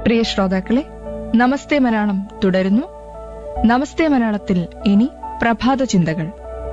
പ്രിയ ശ്രോതാക്കളെ നമസ്തേ മലയാളം തുടരുന്നു നമസ്തേ മലയാളത്തിൽ ഇനി പ്രഭാത ചിന്തകൾ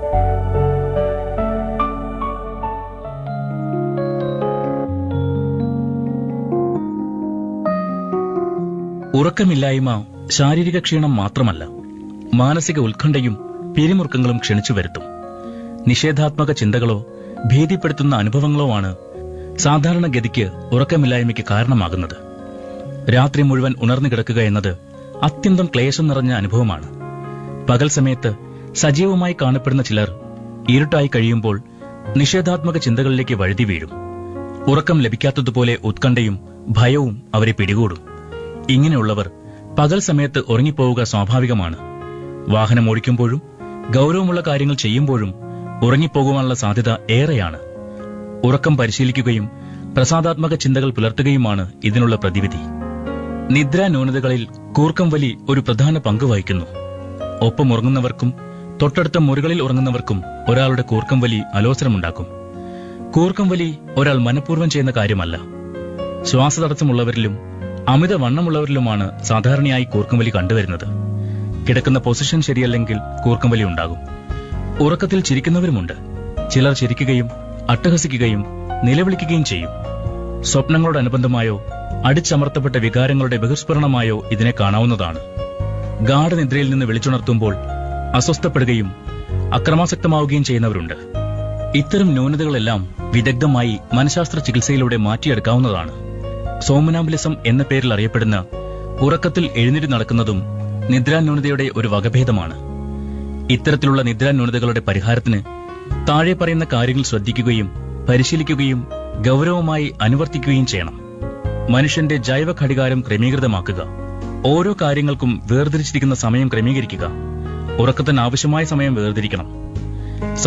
ഉറക്കമില്ലായ്മ ശാരീരിക ക്ഷീണം മാത്രമല്ല മാനസിക ഉത്കണ്ഠയും പിരിമുറുക്കങ്ങളും ക്ഷണിച്ചു വരുത്തും നിഷേധാത്മക ചിന്തകളോ ഭീതിപ്പെടുത്തുന്ന അനുഭവങ്ങളോ ആണ് സാധാരണഗതിക്ക് ഉറക്കമില്ലായ്മയ്ക്ക് കാരണമാകുന്നത് രാത്രി മുഴുവൻ ഉണർന്നു കിടക്കുക എന്നത് അത്യന്തം ക്ലേശം നിറഞ്ഞ അനുഭവമാണ് പകൽ സമയത്ത് സജീവമായി കാണപ്പെടുന്ന ചിലർ ഇരുട്ടായി കഴിയുമ്പോൾ നിഷേധാത്മക ചിന്തകളിലേക്ക് വഴുതി വീഴും ഉറക്കം ലഭിക്കാത്തതുപോലെ ഉത്കണ്ഠയും ഭയവും അവരെ പിടികൂടും ഇങ്ങനെയുള്ളവർ പകൽ സമയത്ത് ഉറങ്ങിപ്പോവുക സ്വാഭാവികമാണ് വാഹനം ഓടിക്കുമ്പോഴും ഗൗരവമുള്ള കാര്യങ്ങൾ ചെയ്യുമ്പോഴും ഉറങ്ങിപ്പോകുവാനുള്ള സാധ്യത ഏറെയാണ് ഉറക്കം പരിശീലിക്കുകയും പ്രസാദാത്മക ചിന്തകൾ പുലർത്തുകയുമാണ് ഇതിനുള്ള പ്രതിവിധി നിദ്രാ ന്യൂനതകളിൽ കൂർക്കം വലി ഒരു പ്രധാന പങ്ക് വഹിക്കുന്നു ഒപ്പം ഉറങ്ങുന്നവർക്കും തൊട്ടടുത്ത മുറികളിൽ ഉറങ്ങുന്നവർക്കും ഒരാളുടെ കൂർക്കം വലി അലോസരമുണ്ടാക്കും കൂർക്കം വലി ഒരാൾ മനഃപൂർവ്വം ചെയ്യുന്ന കാര്യമല്ല ശ്വാസതടസ്സമുള്ളവരിലും അമിത വണ്ണമുള്ളവരിലുമാണ് സാധാരണയായി കൂർക്കംവലി കണ്ടുവരുന്നത് കിടക്കുന്ന പൊസിഷൻ ശരിയല്ലെങ്കിൽ കൂർക്കംവലി ഉണ്ടാകും ഉറക്കത്തിൽ ചിരിക്കുന്നവരുമുണ്ട് ചിലർ ചിരിക്കുകയും അട്ടഹസിക്കുകയും നിലവിളിക്കുകയും ചെയ്യും സ്വപ്നങ്ങളോടനുബന്ധമായോ അടിച്ചമർത്തപ്പെട്ട വികാരങ്ങളുടെ ബഹിസ്ഫുരണമായോ ഇതിനെ കാണാവുന്നതാണ് ഗാഠനിദ്രയിൽ നിന്ന് വിളിച്ചുണർത്തുമ്പോൾ അസ്വസ്ഥപ്പെടുകയും അക്രമാസക്തമാവുകയും ചെയ്യുന്നവരുണ്ട് ഇത്തരം ന്യൂനതകളെല്ലാം വിദഗ്ധമായി മനഃശാസ്ത്ര ചികിത്സയിലൂടെ മാറ്റിയെടുക്കാവുന്നതാണ് സോമനാംബുലിസം എന്ന പേരിൽ അറിയപ്പെടുന്ന ഉറക്കത്തിൽ എഴുന്നേറ്റ് നടക്കുന്നതും നിദ്രാന്യൂനതയുടെ ഒരു വകഭേദമാണ് ഇത്തരത്തിലുള്ള നിദ്രാന്യൂനതകളുടെ പരിഹാരത്തിന് താഴെ പറയുന്ന കാര്യങ്ങൾ ശ്രദ്ധിക്കുകയും പരിശീലിക്കുകയും ഗൗരവമായി അനുവർത്തിക്കുകയും ചെയ്യണം മനുഷ്യന്റെ ജൈവ ഘടികാരം ക്രമീകൃതമാക്കുക ഓരോ കാര്യങ്ങൾക്കും വേർതിരിച്ചിരിക്കുന്ന സമയം ക്രമീകരിക്കുക ഉറക്കത്തിന് ആവശ്യമായ സമയം വേർതിരിക്കണം